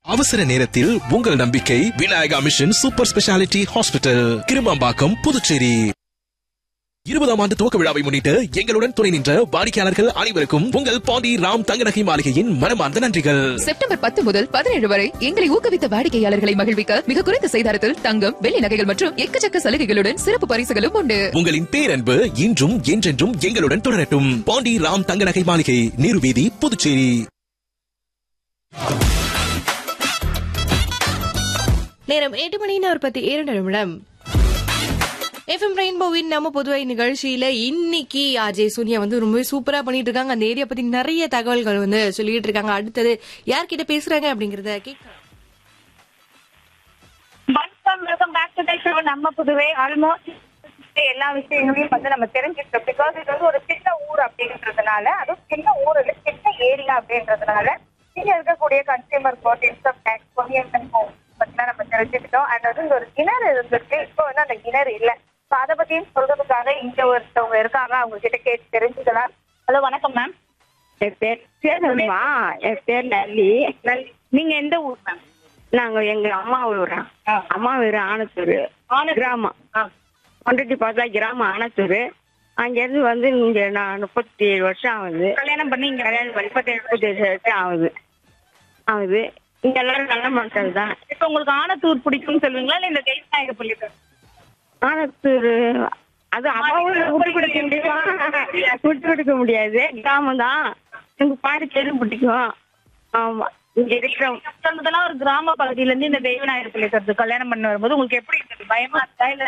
அவசர நேரத்தில் உங்கள் நம்பிக்கை Vinayaka mission super speciality hospital Kirumampakkam Puducherry இருபதாம் ஆண்டு துவக்க விழாவை முன்னிட்டு எங்களுடன் துணை நின்ற வாடிக்கையாளர்கள் அனைவருக்கும் உங்கள் பாண்டி ராம் தங்கநகை மாளிகையின் மனமார்ந்த நன்றிகள் செப்டம்பர் பத்து முதல் பதினேழு வரை எங்களை ஊக்குவித்த வாடிக்கையாளர்களை மகிழ்விக்க மிக குறைந்த செய்தாரத்தில் தங்கம் வெள்ளி நகைகள் மற்றும் எக்கச்சக்க சலுகைகளுடன் சிறப்பு பரிசுகளும் உண்டு உங்களின் பேரன்பு இன்றும் என்றென்றும் எங்களுடன் தொடரட்டும் பாண்டி ராம் தங்கநகை மாளிகை நீருவீதி புதுச்சேரி நேரம் எட்டு மணி நாற்பத்தி இரண்டு நிமிடம் எஃப்எம் ரெயின்போவின் நம்ம புதுவை நிகழ்ச்சியில இன்னைக்கு ஆர்ஜே சூர்யா வந்து ரொம்பவே சூப்பரா பண்ணிட்டு இருக்காங்க அந்த ஏரியா பத்தி நிறைய தகவல்கள் வந்து சொல்லிட்டு இருக்காங்க அடுத்தது யார்கிட்ட பேசுறாங்க அப்படிங்கறத கேட்கலாம் வணக்கம் welcome back to the show நம்ம புதுவை ஆல்மோஸ்ட் எல்லா விஷயங்களையும் வந்து நம்ம தெரிஞ்சுக்கிட்டோம் பிகாஸ் இது வந்து ஒரு சின்ன ஊர் அப்படின்றதுனால அதுவும் சின்ன ஊர் இல்ல சின்ன ஏரியா அப்படின்றதுனால இங்க இருக்கக்கூடிய consumer court income tax Ponniamman home பத்திலாம் நம்ம தெரிஞ்சுக்கிட்டோம் அண்ட் வந்து இங்க ஒரு கிணறு இருந்துச்சு இப்போ வந்து அந்த கிணறு இல்ல ஸோ அதை பத்தியும் சொல்றதுக்காக இங்க ஒருத்தவங்க இருக்காங்க அவங்க கிட்ட கேட்டு தெரிஞ்சுக்கலாம் ஹலோ வணக்கம் மேம் என் பேர் சேதம்மா என் பேர் நல்லி நீங்க எந்த ஊர் மேம் நாங்க எங்க அம்மா ஊர் அம்மா ஊர் ஆனத்தூர் கிராமம் கொண்டட்டி பார்த்தா கிராமம் ஆனத்தூர் அங்கேருந்து வந்து இங்க நான் முப்பத்தி ஏழு வருஷம் ஆகுது கல்யாணம் பண்ணி இங்க கல்யாணம் பண்ணி முப்பத்தேழு முப்பத்தேழு வருஷம் ஆகுது ஆகுது இங்க எல்லாரும் நல்ல மக்கள் தான் இப்ப உங்களுக்கு ஆனத்தூர் பிடிக்கும்னு சொல்லுவீங்களா இல்ல இந்த தெய்வநாயகர் பள்ளி ஆனத்தூர் அது அம்மா ஊர் விட்டு கொடுக்க முடியுமா விட்டு கொடுக்க முடியாது கிராமம் தான் எங்க பாடி தெரு பிடிக்கும் ஆமா இங்க இருக்கிற சொன்னதெல்லாம் ஒரு கிராம பகுதியில இருந்து இந்த தெய்வநாயகர் பள்ளி கல்யாணம் பண்ண வரும்போது உங்களுக்கு எப்படி இருந்தது பயமா இருக்கா இல்ல